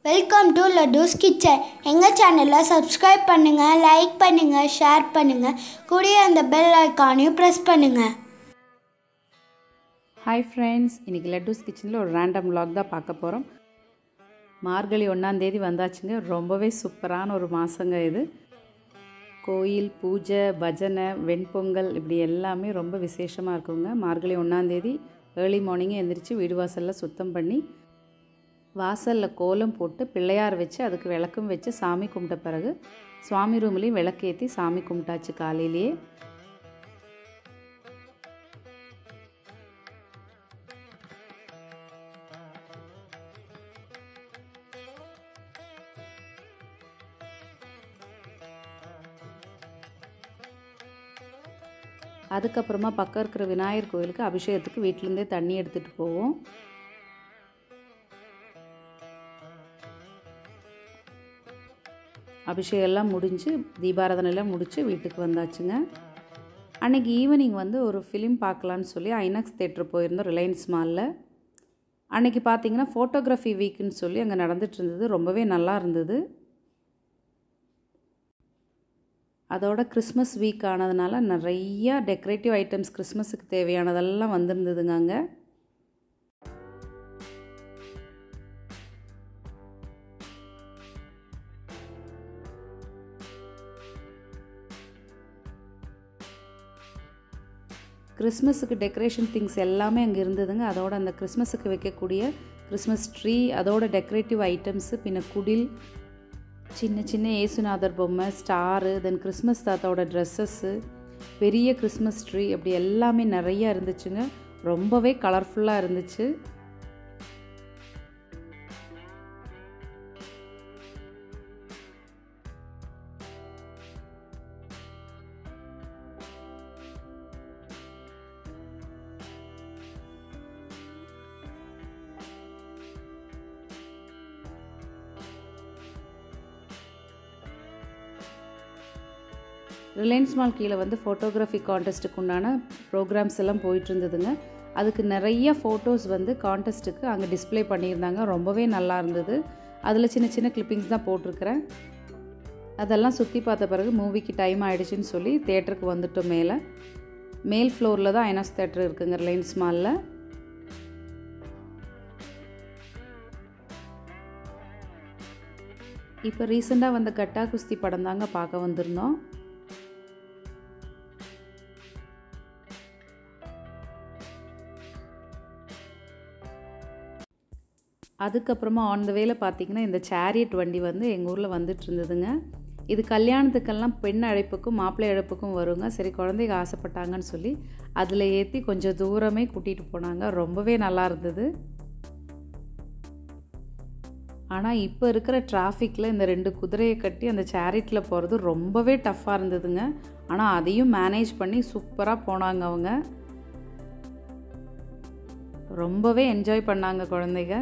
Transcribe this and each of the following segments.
Welcome to லட்டூஸ் kitchen எங்கள் சேனலை subscribe பண்ணுங்கள் லைக் பண்ணுங்கள் ஷேர் பண்ணுங்கள் கூடிய அந்த பெல் ஐக்கானையும் ப்ரெஸ் பண்ணுங்கள் ஹாய் ஃப்ரெண்ட்ஸ் இன்றைக்கி லட்டூஸ் கிச்சனில் ஒரு ரேண்டம் vlog தான் பார்க்க போகிறோம் மார்கழி ஒன்றாந்தேதி வந்தாச்சுங்க ரொம்பவே சூப்பரான ஒரு மாதங்க இது கோயில் பூஜை பஜனை வெண்பொங்கல் இப்படி எல்லாமே ரொம்ப விசேஷமாக இருக்குங்க மார்கழி ஒன்றாந்தேதி ஏர்லி மார்னிங்கே எந்திரிச்சு வீடு வாசலில் சுத்தம் பண்ணி வாசலில் கோலம் போட்டு பிள்ளையார் வச்சு அதுக்கு விளக்கும் வச்சு சாமி கும்பிட்ட பிறகு சுவாமி ரூம்லேயும் விளக்கேற்றி சாமி கும்பிட்டாச்சு காலையிலேயே அதுக்கப்புறமா பக்கம் இருக்கிற விநாயகர் கோயிலுக்கு அபிஷேகத்துக்கு வீட்டிலேருந்தே தண்ணி எடுத்துகிட்டு போவோம் அபிஷேகம் எல்லாம் முடிஞ்சு தீபாராதனைலாம் முடித்து வீட்டுக்கு வந்தாச்சுங்க அன்றைக்கி ஈவினிங் வந்து ஒரு ஃபிலிம் பார்க்கலான்னு சொல்லி ஐநாக்ஸ் தேட்டர் போயிருந்தோம் ரிலையன்ஸ் மாலில் அன்றைக்கி பார்த்தீங்கன்னா ஃபோட்டோகிராஃபி வீக்குன்னு சொல்லி அங்கே நடந்துட்டு இருந்தது ரொம்பவே நல்லா இருந்தது அதோட கிறிஸ்மஸ் வீக் ஆனதுனால நிறையா டெக்கரேட்டிவ் ஐட்டம்ஸ் கிறிஸ்மஸுக்கு தேவையானதெல்லாம் வந்திருந்ததுங்க அங்கே கிறிஸ்மஸுக்கு டெக்கரேஷன் திங்ஸ் எல்லாமே அங்கே இருந்ததுங்க அதோட அந்த கிறிஸ்மஸுக்கு வைக்கக்கூடிய கிறிஸ்மஸ் ட்ரீ அதோட டெக்கரேட்டிவ் ஐட்டம்ஸு பின்ன குடில் சின்ன சின்ன ஏசுநாதர் பொம்மை ஸ்டாரு தென் கிறிஸ்மஸ் தாத்தாவோட ட்ரெஸ்ஸஸ்ஸு பெரிய கிறிஸ்மஸ் ட்ரீ அப்படி எல்லாமே நிறையா இருந்துச்சுங்க ரொம்பவே கலர்ஃபுல்லாக இருந்துச்சு ரிலையன்ஸ் மால் கீழே வந்து ஃபோட்டோகிராஃபி கான்டெஸ்ட்டுக்கு உண்டான ப்ரோக்ராம்ஸ் எல்லாம் போயிட்டு இருந்ததுங்க அதுக்கு நிறைய ஃபோட்டோஸ் வந்து கான்டெஸ்ட்டுக்கு அங்கே டிஸ்ப்ளே பண்ணியிருந்தாங்க ரொம்பவே நல்லா இருந்தது அதில் சின்ன சின்ன கிளிப்பிங்ஸ் தான் போட்டிருக்கிறேன் அதெல்லாம் சுற்றி பார்த்த பிறகு மூவிக்கு டைம் ஆகிடுச்சின்னு சொல்லி தேட்டருக்கு வந்துட்டோம் மேலே மேல் ஃப்ளோரில் தான் ஐனாஸ் தேட்டர் இருக்குங்க ரிலையன்ஸ் மாலில் இப்போ ரீசெண்டாக வந்த கட்டா குஸ்தி படம் தாங்க பார்க்க வந்திருந்தோம் அதுக்கப்புறமா ஆன் த வேல பார்த்தீங்கன்னா இந்த சேரியட் வண்டி வந்து எங்கள் ஊரில் வந்துட்டு இருந்ததுங்க இது கல்யாணத்துக்கெல்லாம் பெண் அழைப்புக்கும் மாப்பிள்ளை அழைப்புக்கும் வருங்க சரி குழந்தைங்க ஆசைப்பட்டாங்கன்னு சொல்லி அதில் ஏற்றி கொஞ்சம் தூரமே கூட்டிகிட்டு போனாங்க ரொம்பவே நல்லா இருந்தது ஆனால் இப்போ இருக்கிற டிராஃபிக்கில் இந்த ரெண்டு குதிரையை கட்டி அந்த சேரிட்டில் போகிறது ரொம்பவே டஃப்பாக இருந்ததுங்க ஆனால் அதையும் மேனேஜ் பண்ணி சூப்பராக போனாங்க அவங்க ரொம்பவே என்ஜாய் பண்ணாங்க குழந்தைங்க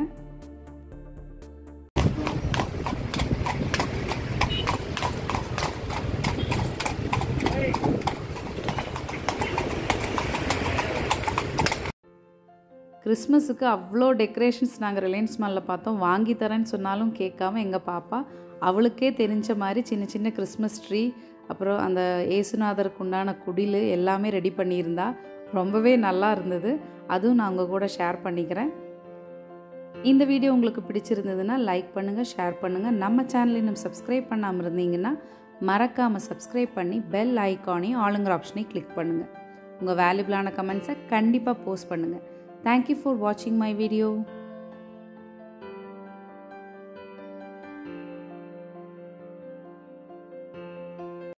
கிறிஸ்மஸுக்கு அவ்வளோ டெக்கரேஷன்ஸ் நாங்கள் ரிலையன்ஸ் மாலில் பார்த்தோம் வாங்கி தரேன்னு சொன்னாலும் கேட்காம எங்கள் பாப்பா அவளுக்கே தெரிஞ்ச மாதிரி சின்ன சின்ன கிறிஸ்மஸ் ட்ரீ அப்புறம் அந்த ஏசுநாதருக்கு உண்டான குடில் எல்லாமே ரெடி பண்ணியிருந்தா ரொம்பவே நல்லா இருந்தது அதுவும் நான் உங்கள் கூட ஷேர் பண்ணிக்கிறேன் இந்த வீடியோ உங்களுக்கு பிடிச்சிருந்ததுன்னா லைக் பண்ணுங்கள் ஷேர் பண்ணுங்கள் நம்ம சேனலை இன்னும் சப்ஸ்கிரைப் பண்ணாமல் இருந்தீங்கன்னா மறக்காமல் சப்ஸ்கிரைப் பண்ணி பெல் ஐக்கானையும் ஆளுங்கிற ஆப்ஷனையும் கிளிக் பண்ணுங்கள் உங்கள் வேல்யூபிளான கமெண்ட்ஸை கண்டிப்பாக போஸ்ட் பண்ணுங்கள் Thank you for watching my video.